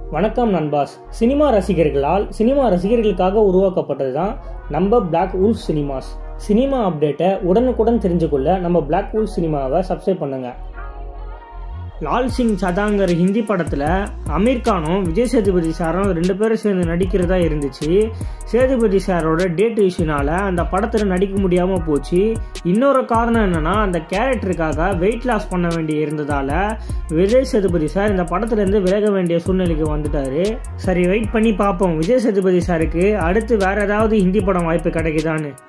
வணக்கம் நண்பாஸ் cinema ரசிகர்களால் cinema ரசிகர்களுக்காக உருவாக்கப்பட்டது தான் நம்ம பிளாக் உல்ஃப் சினிமாஸ் சினிமா அப்டேட்டை உடனுக்குடன் தெரிஞ்சுக்கொள்ள நம்ம பிளாக் உல்ஃப் சினிமாவை சப்ஸ்கிரைப் பண்ணுங்க லால் சிங் சதாங்கர் ஹிந்தி படத்தில் அமீர் கானும் விஜய் சேதுபதி சாரும் ரெண்டு பேரும் சேர்ந்து நடிக்கிறதா இருந்துச்சு சேதுபதி சாரோட டேட் இஷ்யூனால அந்த படத்தில் நடிக்க முடியாமல் போச்சு இன்னொரு காரணம் என்னன்னா அந்த கேரக்டருக்காக வெயிட் லாஸ் பண்ண வேண்டி இருந்ததால விஜய் சேதுபதி சார் இந்த படத்துலேருந்து விலக வேண்டிய சூழ்நிலைக்கு வந்துட்டாரு சரி வெயிட் பண்ணி பார்ப்போம் விஜய் சேதுபதி சாருக்கு அடுத்து வேற ஏதாவது ஹிந்தி படம் வாய்ப்பு கிடைக்குதான்னு